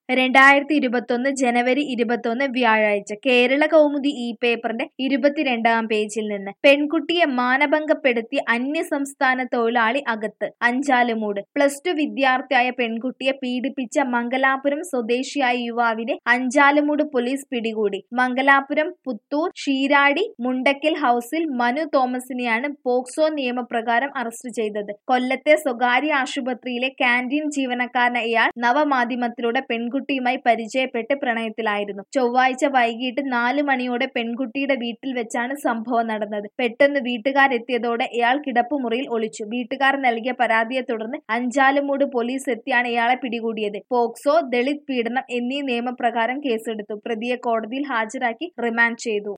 രണ്ടായിരത്തി ഇരുപത്തൊന്ന് ജനുവരി ഇരുപത്തൊന്ന് വ്യാഴാഴ്ച കേരള കൗമുദി ഈ പേപ്പറിന്റെ ഇരുപത്തിരണ്ടാം പേജിൽ നിന്ന് പെൺകുട്ടിയെ മാനഭംഗപ്പെടുത്തി അന്യസംസ്ഥാന തൊഴിലാളി അകത്ത് അഞ്ചാലുമൂട് പ്ലസ് ടു വിദ്യാർത്ഥിയായ പെൺകുട്ടിയെ പീഡിപ്പിച്ച മംഗലാപുരം സ്വദേശിയായ യുവാവിനെ അഞ്ചാലുമൂട് പോലീസ് പിടികൂടി മംഗലാപുരം പുത്തൂർ ഷീരാടി മുണ്ടക്കൽ ഹൌസിൽ മനു തോമസിനെയാണ് പോക്സോ നിയമപ്രകാരം അറസ്റ്റ് ചെയ്തത് കൊല്ലത്തെ സ്വകാര്യ ആശുപത്രിയിലെ കാന്റീൻ ജീവനക്കാരനായ ഇയാൾ നവമാധ്യമത്തിലൂടെ പെൺകുട്ടിയുമായി പരിചയപ്പെട്ട് പ്രണയത്തിലായിരുന്നു ചൊവ്വാഴ്ച വൈകിട്ട് നാല് മണിയോടെ പെൺകുട്ടിയുടെ വീട്ടിൽ വെച്ചാണ് സംഭവം നടന്നത് പെട്ടെന്ന് വീട്ടുകാരെത്തിയതോടെ ഇയാൾ കിടപ്പുമുറിയിൽ ഒളിച്ചു വീട്ടുകാർ നൽകിയ പരാതിയെ തുടർന്ന് അഞ്ചാലുമൂട് പോലീസ് എത്തിയാണ് ഇയാളെ പിടികൂടിയത് പോക്സോ ദളിത് പീഡനം എന്നീ നിയമപ്രകാരം കേസെടുത്തു പ്രതിയെ കോടതിയിൽ ഹാജരാക്കി റിമാൻഡ് ചെയ്തു